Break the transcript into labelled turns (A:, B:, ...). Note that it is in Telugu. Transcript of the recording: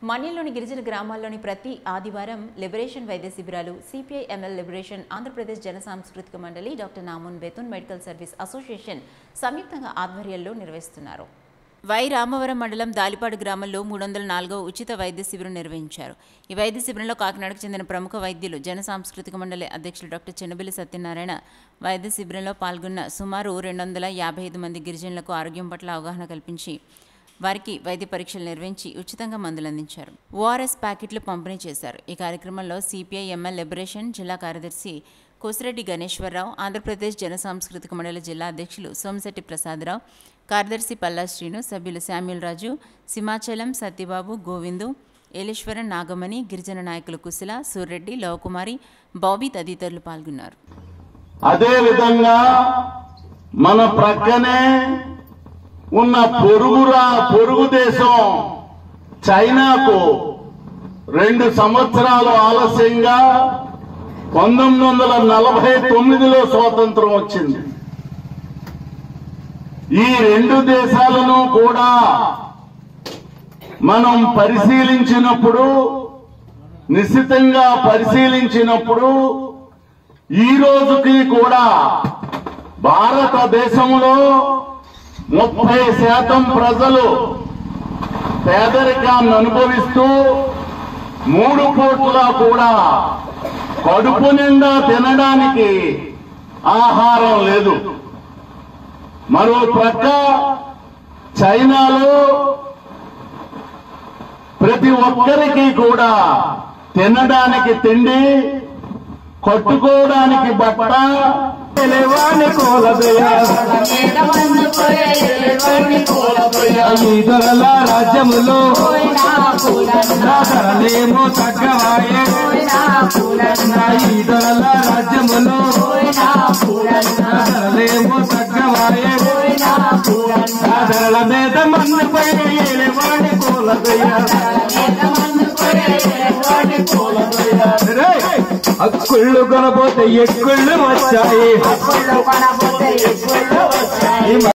A: మన్యంలోని గిరిజన గ్రామాల్లోని ప్రతి ఆదివారం లిబరేషన్ వైద్య శిబిరాలు సిపిఐ ఎంఎల్ లిబరేషన్ ఆంధ్రప్రదేశ్ జన సాంస్కృతిక మండలి డాక్టర్ నామూన్ బెతున్ మెడికల్ సర్వీస్ అసోసియేషన్ సంయుక్తంగా ఆధ్వర్యంలో నిర్వహిస్తున్నారు వై రామవరం మండలం దాలిపాడు గ్రామంలో మూడు వందల నాలుగో ఉచిత వైద్య శిబిరం నిర్వహించారు ఈ వైద్య శిబిరంలో కాకినాడకు చెందిన ప్రముఖ వైద్యులు జన సాంస్కృతిక మండలి అధ్యక్షులు డాక్టర్ చెన్నబిల్లి సత్యనారాయణ వైద్య శిబిరంలో పాల్గొన్న సుమారు రెండు వందల యాభై ఐదు మంది గిరిజనులకు ఆరోగ్యం పట్ల అవగాహన కల్పించి వారికి వైద్య పరీక్షలు నిర్వహించి ఉచితంగా మందులు అందించారు ఓఆర్ఎస్ ప్యాకెట్లు పంపిణీ చేశారు ఈ కార్యక్రమంలో సిపిఐ ఎంఎల్ లిబరేషన్ జిల్లా కార్యదర్శి కోసిరెడ్డి గణేశ్వరరావు ఆంధ్రప్రదేశ్ జన సాంస్కృతిక మండలి జిల్లా అధ్యక్షులు సోమశెట్టి ప్రసాదరావు కార్యదర్శి పల్లా శ్రీను సభ్యులు శామ్యుల్ రాజు సింహాచలం సత్యబాబు గోవిందు ఏలేశ్వరం నాగమణి గిరిజన నాయకులు కుశల సూర్రెడ్డి లవకుమారి బాబీ తదితరులు పాల్గొన్నారు
B: అదే విధంగా మన ప్రక్కనే ఉన్న పొరుగురా పొరుగు దేశం చైనాకు రెండు సంవత్సరాలు ఆలస్యంగా పంతొమ్మిది వందల నలభై తొమ్మిదిలో స్వాతంత్రం వచ్చింది ఈ రెండు దేశాలను కూడా మనం పరిశీలించినప్పుడు నిశ్చితంగా పరిశీలించినప్పుడు ఈ రోజుకి కూడా భారతదేశంలో ముప్పై శాతం ప్రజలు పేదరికాన్ని అనుభవిస్తూ మూడు పూట్ల కూడా కడుపు నిండా తినడానికి ఆహారం లేదు మరో ప్రక్క చైనాలో ప్రతి ఒక్కరికి కూడా తినడానికి తిండి కట్టుకోవడానికి బట్ట
C: ఎలేవాని కోలదయ ఈదరల రాజ్యములో నా ధరలేమో తగ్గవాయే నా ఈదరల రాజ్యములో నా ధరలేమో తగ్గవాయే నా ధరల మీద మన్నుపై ఎలేవాని కోలదయ అక్కుళ్ళు కొనపోతే ఎక్కుళ్ళు వచ్చాయి ఈ